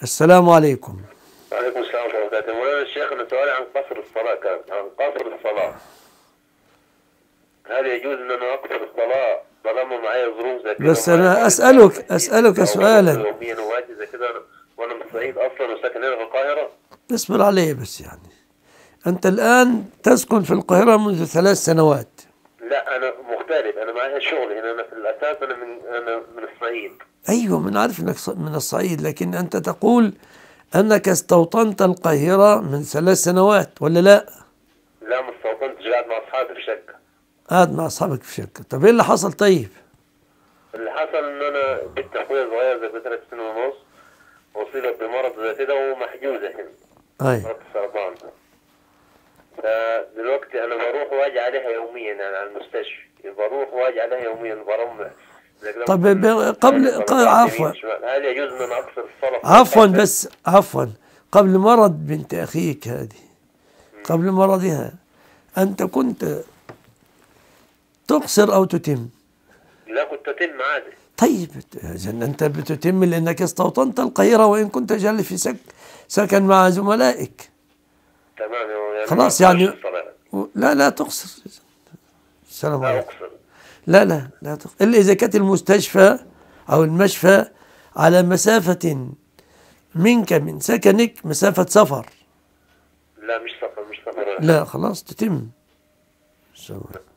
السلام عليكم وعليكم السلام ورحمة الله وبركاته مولانا الشيخ أنا سؤالي عن قصر الصلاة كان عن قصر الصلاة هل يجوز أن أنا أقصر الصلاة طالما معايا ظروف زي كده بس ومعايا أنا حاجة أسألك- كتير أسألك أو سؤالا. يوميا وواجب زي كده وأنا من الصعيد أصلا وساكن هنا في القاهرة اصبر علي بس يعني أنت الآن تسكن في القاهرة منذ ثلاث سنوات لا أنا مغترب أنا معايا شغل هنا أنا في الأساس أنا من أنا من الصعيد أيوة من عارف أنك ص- من الصعيد لكن أنت تقول أنك استوطنت القاهرة من ثلاث سنوات ولا لا لا مستوطنتش قاعد مع أصحابي في شقة قاعد مع أصحابك في شركة طب إيه اللي حصل طيب اللي حصل إن أنا بنت أخويا صغير زي ثلاث سنين ونص أصيبت بمرض زي كده ومحجوزة هنا أي مرض السرطان فدلوقتي انا بروح واجي عليها يوميا يعني على المستشفى بروح واجي عليها يوميا برمع لكن طب ب- قبل- يعني قبل- عفوا. يمين شمال. هل يجوز ان انا اقصر الصلاه عفوا بس عفوا قبل مرض بنت أخيك هذه قبل مرضها أنت كنت تقصر أو تتم لا كنت اتم عادي طيب إذا أنت بتتم لأنك استوطنت القاهرة وإن كنت جال في سك سكن مع زملائك تمام يعني خلاص ما يعني- أقصرش الصلاة. و- لا لا تقصر السلام لا عليكم اقصر لا لا لا تقصر إلا إذا كانت المستشفى أو المشفى على مسافة منك من سكنك مسافة سفر لا مش سفر مش سفر لا خلاص تتم السلام عليكم.